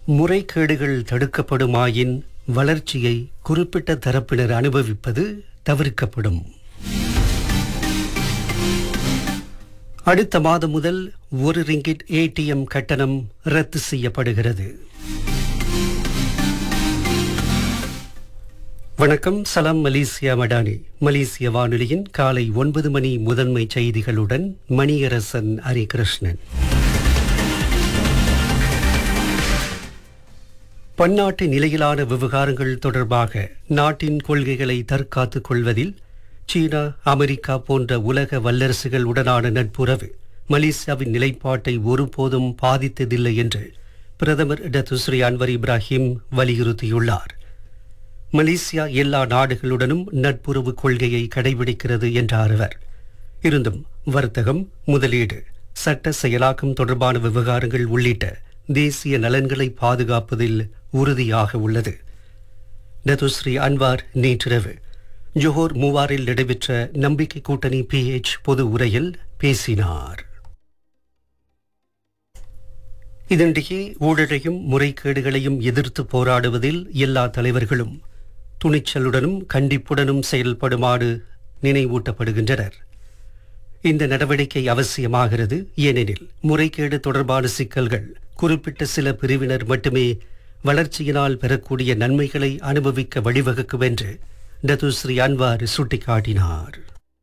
முறைகேடுகள் தடுக்கப்படுமாயின் வளர்ச்சியை குறிப்பிட்ட தரப்பினர் அனுபவிப்பது தவிர்க்கப்படும் அடுத்த மாதம் முதல் ஒரு ரிங்கிட் ஏடிஎம் கட்டணம் ரத்து செய்யப்படுகிறது வணக்கம் சலாம் மலேசியா மடானி மலேசிய வானொலியின் காலை ஒன்பது மணி முதன்மை செய்திகளுடன் மணியரசன் ஹரிகிருஷ்ணன் பன்னாட்டு நிலையிலான விவகாரங்கள் தொடர்பாக நாட்டின் கொள்கைகளை தற்காத்துக் கொள்வதில் சீனா அமெரிக்கா போன்ற உலக வல்லரசுகள் உடனான நட்புறவு மலேசியாவின் நிலைப்பாட்டை ஒருபோதும் பாதித்ததில்லை என்று பிரதமர் டத்துஸ்ரீ அன்வர் இப்ராஹிம் வலியுறுத்தியுள்ளார் மலேசியா எல்லா நாடுகளுடனும் நட்புறவு கொள்கையை கடைபிடிக்கிறது என்றார் அவர் இருந்தும் வர்த்தகம் முதலீடு சட்ட செயலாக்கம் தொடர்பான விவகாரங்கள் உள்ளிட்ட தேசிய நலன்களை பாதுகாப்பதில் உறுதியாக உள்ளது டத்துஸ்ரீ அன்வார் நேற்றிரவு ஜோஹர் மூவாரில் நடைபெற்ற நம்பிக்கை கூட்டணி பிஎச் பொது உரையில் பேசினார் இதனிடையே ஊழலையும் முறைகேடுகளையும் எதிர்த்து போராடுவதில் எல்லா தலைவர்களும் துணிச்சலுடனும் கண்டிப்புடனும் செயல்படுமாறு நினைவூட்டப்படுகின்றனர் இந்த நடவடிக்கை அவசியமாகிறது ஏனெனில் முறைகேடு தொடர்பான சிக்கல்கள் குறிப்பிட்ட சில பிரிவினர் மட்டுமே வளர்ச்சியினால் பெறக்கூடிய நன்மைகளை அனுபவிக்க வழிவகுக்கும் என்று டத்துஸ்ரீ அன்வார் சுட்டிக்காட்டினார்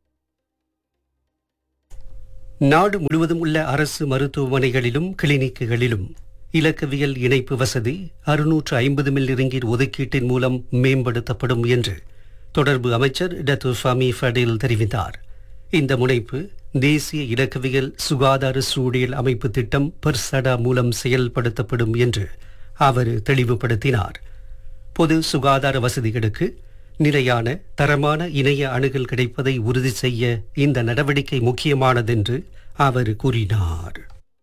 நாடு முழுவதும் உள்ள அரசு மருத்துவமனைகளிலும் கிளினிக்குகளிலும் இலக்கவியல் இணைப்பு வசதி அறுநூற்று ஐம்பது மில்லிரிங்கிட் ஒதுக்கீட்டின் மூலம் மேம்படுத்தப்படும் என்று தொடர்பு அமைச்சர் டத்து ஃபமி ஃபடில் தெரிவித்தார் இந்த முனைப்பு தேசிய இலக்கவியல் சுகாதார சூழியல் அமைப்பு திட்டம் பர்சடா மூலம் செயல்படுத்தப்படும் என்று அவர் தெளிவுபடுத்தினார் பொது சுகாதார வசதிகளுக்கு நிலையான தரமான இணைய அணுகல் கிடைப்பதை உறுதி செய்ய இந்த நடவடிக்கை முக்கியமானதென்று அவர் கூறினார்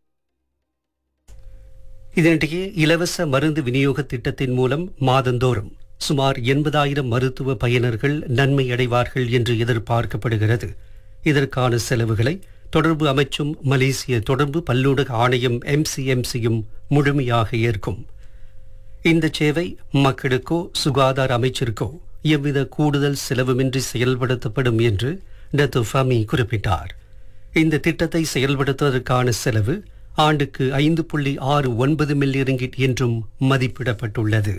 இதனிடையே இலவச மருந்து விநியோக திட்டத்தின் மூலம் மாதந்தோறும் சுமார் எண்பதாயிரம் மருத்துவ பயனர்கள் நன்மை அடைவார்கள் என்று எதிர்பார்க்கப்படுகிறது இதற்கான செலவுகளை தொடர்பு அமைச்சும் மலேசிய தொடர்பு பல்லூடக ஆணையம் எம்சிஎம்சியும் முழுமையாக ஏற்கும் இந்த சேவை மக்களுக்கோ சுகாதார அமைச்சிற்கோ எவ்வித கூடுதல் செலவுமின்றி செயல்படுத்தப்படும் என்று டத்து ஃபமி குறிப்பிட்டார் இந்த திட்டத்தை செயல்படுத்துவதற்கான செலவு ஆண்டுக்கு ஐந்து புள்ளி ஆறு ஒன்பது மில்லியன் ரிங்கிட் என்றும் மதிப்பிடப்பட்டுள்ளது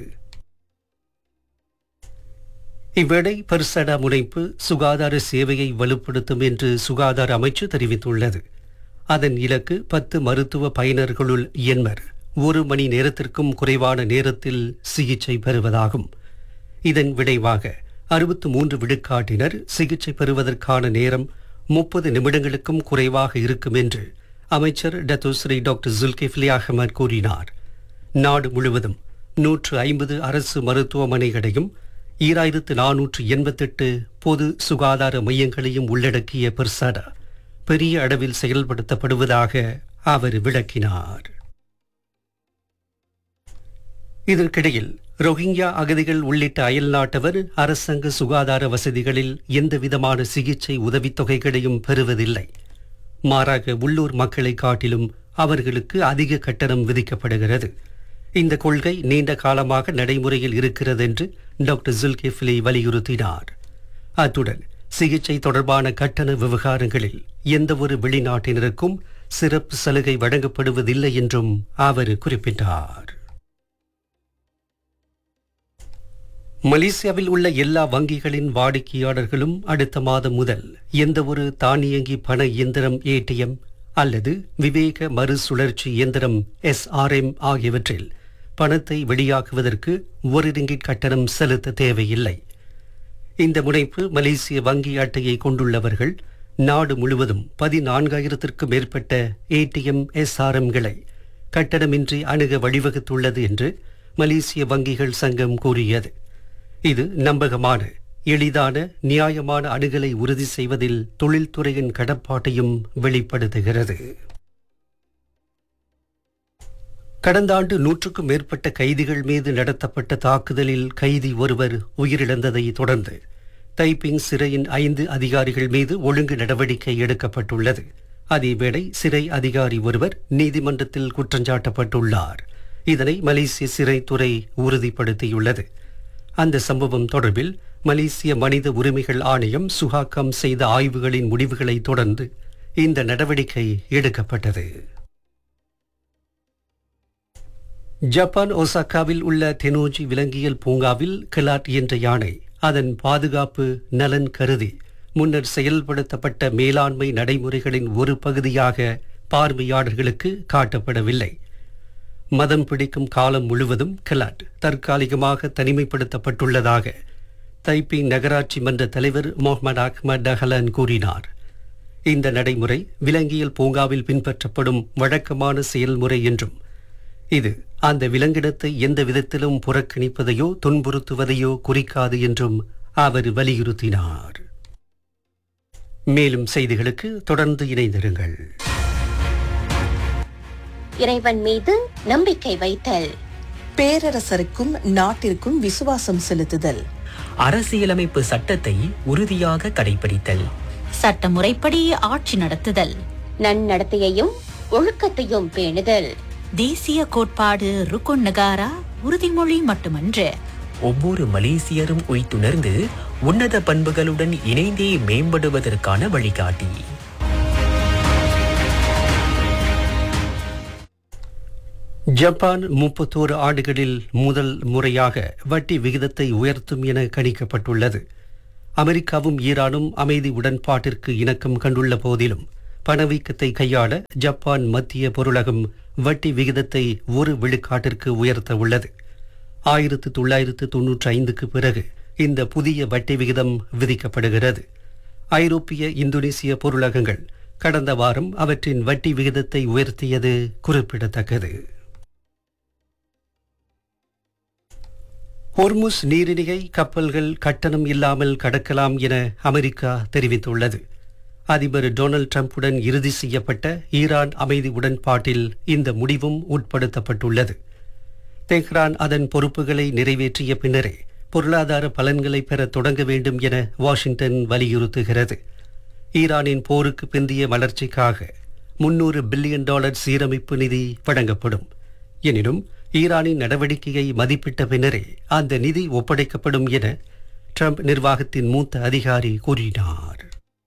இவ்வேளை பர்சடா முனைப்பு சுகாதார சேவையை வலுப்படுத்தும் என்று சுகாதார அமைச்சு தெரிவித்துள்ளது அதன் இலக்கு பத்து மருத்துவ பயனர்களுள் எண்பர் ஒரு மணி நேரத்திற்கும் குறைவான நேரத்தில் சிகிச்சை பெறுவதாகும் இதன் விளைவாக அறுபத்து மூன்று விழுக்காட்டினர் சிகிச்சை பெறுவதற்கான நேரம் முப்பது நிமிடங்களுக்கும் குறைவாக இருக்கும் என்று அமைச்சர் டத்துஸ்ரீ டாக்டர் ஜுல்கிஃப்லி அகமது கூறினார் நாடு முழுவதும் நூற்று ஐம்பது அரசு மருத்துவமனைகளையும் ஈராயிரத்து நானூற்று எண்பத்தெட்டு பொது சுகாதார மையங்களையும் உள்ளடக்கிய பெர்சாடா பெரிய அளவில் செயல்படுத்தப்படுவதாக அவர் விளக்கினார் இதற்கிடையில் ரோஹிங்யா அகதிகள் உள்ளிட்ட அயல்நாட்டவர் அரசாங்க சுகாதார வசதிகளில் எந்தவிதமான சிகிச்சை உதவித்தொகைகளையும் பெறுவதில்லை மாறாக உள்ளூர் மக்களை காட்டிலும் அவர்களுக்கு அதிக கட்டணம் விதிக்கப்படுகிறது இந்த கொள்கை நீண்ட காலமாக நடைமுறையில் இருக்கிறது என்று டாக்டர் ஜுல்கிஃப்லி வலியுறுத்தினார் அத்துடன் சிகிச்சை தொடர்பான கட்டண விவகாரங்களில் எந்தவொரு வெளிநாட்டினருக்கும் சிறப்பு சலுகை வழங்கப்படுவதில்லை என்றும் அவர் குறிப்பிட்டார் மலேசியாவில் உள்ள எல்லா வங்கிகளின் வாடிக்கையாளர்களும் அடுத்த மாதம் முதல் எந்தவொரு தானியங்கி பண இயந்திரம் ஏடிஎம் அல்லது விவேக மறுசுழற்சி இயந்திரம் எஸ்ஆர்எம் ஆகியவற்றில் பணத்தை வெளியாக்குவதற்கு ஒரு ரிங்கிட் கட்டணம் செலுத்த தேவையில்லை இந்த முனைப்பு மலேசிய வங்கி அட்டையை கொண்டுள்ளவர்கள் நாடு முழுவதும் பதினான்காயிரத்திற்கும் மேற்பட்ட ஏடிஎம் எஸ்ஆர்எம்களை கட்டணமின்றி அணுக வழிவகுத்துள்ளது என்று மலேசிய வங்கிகள் சங்கம் கூறியது இது நம்பகமான எளிதான நியாயமான அணுகலை உறுதி செய்வதில் தொழில்துறையின் கடப்பாட்டையும் வெளிப்படுத்துகிறது கடந்த ஆண்டு நூற்றுக்கும் மேற்பட்ட கைதிகள் மீது நடத்தப்பட்ட தாக்குதலில் கைதி ஒருவர் உயிரிழந்ததை தொடர்ந்து தைப்பிங் சிறையின் ஐந்து அதிகாரிகள் மீது ஒழுங்கு நடவடிக்கை எடுக்கப்பட்டுள்ளது அதேவேளை சிறை அதிகாரி ஒருவர் நீதிமன்றத்தில் குற்றஞ்சாட்டப்பட்டுள்ளார் இதனை மலேசிய சிறைத்துறை உறுதிப்படுத்தியுள்ளது அந்த சம்பவம் தொடர்பில் மலேசிய மனித உரிமைகள் ஆணையம் சுகாக்கம் செய்த ஆய்வுகளின் முடிவுகளை தொடர்ந்து இந்த நடவடிக்கை எடுக்கப்பட்டது ஜப்பான் ஒசாக்காவில் உள்ள தெனோஜி விலங்கியல் பூங்காவில் கிலாட் என்ற யானை அதன் பாதுகாப்பு நலன் கருதி முன்னர் செயல்படுத்தப்பட்ட மேலாண்மை நடைமுறைகளின் ஒரு பகுதியாக பார்வையாளர்களுக்கு காட்டப்படவில்லை மதம் பிடிக்கும் காலம் முழுவதும் கிலாட் தற்காலிகமாக தனிமைப்படுத்தப்பட்டுள்ளதாக தைப்பிங் நகராட்சி மன்ற தலைவர் முகமது அஹ்மத் டஹலன் கூறினார் இந்த நடைமுறை விலங்கியல் பூங்காவில் பின்பற்றப்படும் வழக்கமான செயல்முறை என்றும் இது அந்த விலங்கினத்தை எந்த விதத்திலும் புறக்கணிப்பதையோ துன்புறுத்துவதையோ குறிக்காது என்றும் அவர் வலியுறுத்தினார் மேலும் செய்திகளுக்கு தொடர்ந்து இணைந்திருங்கள் இறைவன் மீது நம்பிக்கை வைத்தல் பேரரசருக்கும் நாட்டிற்கும் விசுவாசம் செலுத்துதல் அரசியலமைப்பு சட்டத்தை உறுதியாக கடைபிடித்தல் சட்டமுறைப்படி ஆட்சி நடத்துதல் நன்னடத்தையையும் ஒழுக்கத்தையும் பேணுதல் தேசிய கோட்பாடு ருக்குன் நகாரா உறுதிமொழி மட்டுமன்று ஒவ்வொரு மலேசியரும் உய்த்துணர்ந்து உன்னத பண்புகளுடன் இணைந்தே மேம்படுவதற்கான வழிகாட்டி ஜப்பான் முப்பத்தோரு ஆண்டுகளில் முதல் முறையாக வட்டி விகிதத்தை உயர்த்தும் என கணிக்கப்பட்டுள்ளது அமெரிக்காவும் ஈரானும் அமைதி உடன்பாட்டிற்கு இணக்கம் கண்டுள்ள போதிலும் பணவீக்கத்தை கையாள ஜப்பான் மத்திய பொருளகம் வட்டி விகிதத்தை ஒரு விழுக்காட்டிற்கு உயர்த்த உள்ளது ஆயிரத்து தொள்ளாயிரத்து தொன்னூற்றி ஐந்துக்கு பிறகு இந்த புதிய வட்டி விகிதம் விதிக்கப்படுகிறது ஐரோப்பிய இந்தோனேசிய பொருளகங்கள் கடந்த வாரம் அவற்றின் வட்டி விகிதத்தை உயர்த்தியது குறிப்பிடத்தக்கது ஹொர்முஸ் நீரிணையை கப்பல்கள் கட்டணம் இல்லாமல் கடக்கலாம் என அமெரிக்கா தெரிவித்துள்ளது அதிபர் டொனால்ட் ட்ரம்புடன் இறுதி செய்யப்பட்ட ஈரான் அமைதி உடன்பாட்டில் இந்த முடிவும் உட்படுத்தப்பட்டுள்ளது தெஹ்ரான் அதன் பொறுப்புகளை நிறைவேற்றிய பின்னரே பொருளாதார பலன்களை பெற தொடங்க வேண்டும் என வாஷிங்டன் வலியுறுத்துகிறது ஈரானின் போருக்கு பிந்திய வளர்ச்சிக்காக முன்னூறு பில்லியன் டாலர் சீரமைப்பு நிதி வழங்கப்படும் எனினும் ஈரானின் நடவடிக்கையை மதிப்பிட்ட பின்னரே அந்த நிதி ஒப்படைக்கப்படும் என ட்ரம்ப் நிர்வாகத்தின் மூத்த அதிகாரி கூறினார்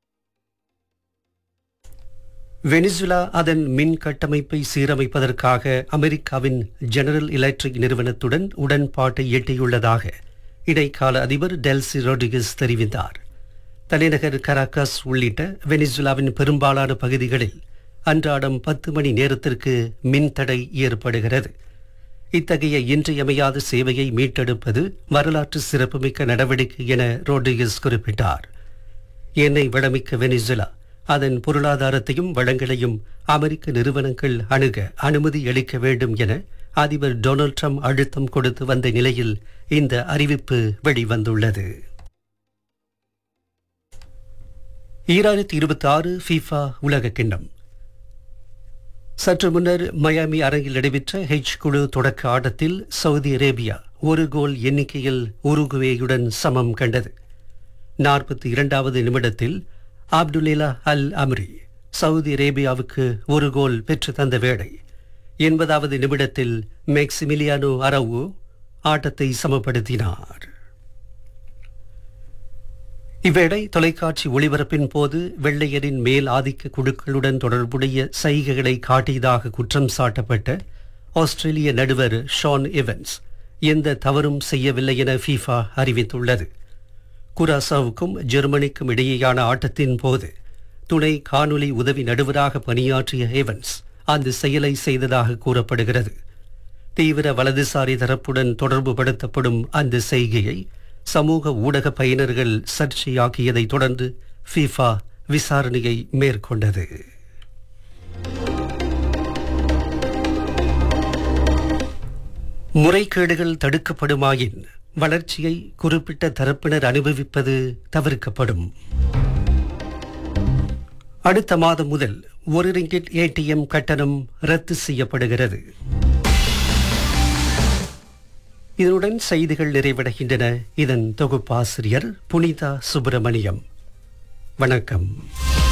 வெனிசுலா அதன் மின் கட்டமைப்பை சீரமைப்பதற்காக அமெரிக்காவின் ஜெனரல் எலக்ட்ரிக் நிறுவனத்துடன் உடன்பாட்டை எட்டியுள்ளதாக இடைக்கால அதிபர் டெல்சி ரோட்ரிகஸ் தெரிவித்தார் தலைநகர் கராக்கஸ் உள்ளிட்ட வெனிசுலாவின் பெரும்பாலான பகுதிகளில் அன்றாடம் பத்து மணி நேரத்திற்கு மின்தடை ஏற்படுகிறது இத்தகைய இன்றியமையாத சேவையை மீட்டெடுப்பது வரலாற்று சிறப்புமிக்க நடவடிக்கை என ரோட்ரிகஸ் குறிப்பிட்டார் எண்ணெய் வளமிக்க வெனிசுலா அதன் பொருளாதாரத்தையும் வளங்களையும் அமெரிக்க நிறுவனங்கள் அணுக அனுமதி அளிக்க வேண்டும் என அதிபர் டொனால்ட் ட்ரம்ப் அழுத்தம் கொடுத்து வந்த நிலையில் இந்த அறிவிப்பு வெளிவந்துள்ளது ஈராயிரத்தி இருபத்தி ஆறு ஃபீஃபா உலக கிண்ணம் சற்று முன்னர் மயாமி அரங்கில் நடைபெற்ற ஹெச் குழு தொடக்க ஆட்டத்தில் சவுதி அரேபியா ஒரு கோல் எண்ணிக்கையில் உருகுவேயுடன் சமம் கண்டது நாற்பத்தி இரண்டாவது நிமிடத்தில் அப்துல்லேலா அல் அம்ரி சவுதி அரேபியாவுக்கு ஒரு கோல் பெற்று தந்த வேளை எண்பதாவது நிமிடத்தில் மேக்சிமிலியானோ அரவு ஆட்டத்தை சமப்படுத்தினார் இவ்வேளை தொலைக்காட்சி ஒளிபரப்பின் போது வெள்ளையரின் மேல் ஆதிக்க குழுக்களுடன் தொடர்புடைய சைகைகளை காட்டியதாக குற்றம் சாட்டப்பட்ட ஆஸ்திரேலிய நடுவர் ஷான் எவன்ஸ் எந்த தவறும் செய்யவில்லை என ஃபீஃபா அறிவித்துள்ளது குராசாவுக்கும் ஜெர்மனிக்கும் இடையேயான ஆட்டத்தின் போது துணை காணொலி உதவி நடுவராக பணியாற்றிய ஏவன்ஸ் அந்த செயலை செய்ததாக கூறப்படுகிறது தீவிர வலதுசாரி தரப்புடன் தொடர்புபடுத்தப்படும் அந்த செய்கையை சமூக ஊடக பயனர்கள் சர்ச்சையாக்கியதைத் தொடர்ந்து ஃபீஃபா விசாரணையை மேற்கொண்டது முறைகேடுகள் தடுக்கப்படுமாயின் வளர்ச்சியை குறிப்பிட்ட தரப்பினர் அனுபவிப்பது தவிர்க்கப்படும் அடுத்த மாதம் முதல் ஒரு ரிங்கிட் ஏடிஎம் கட்டணம் ரத்து செய்யப்படுகிறது இதனுடன் செய்திகள் நிறைவடைகின்றன இதன் தொகுப்பாசிரியர் புனிதா சுப்பிரமணியம் வணக்கம்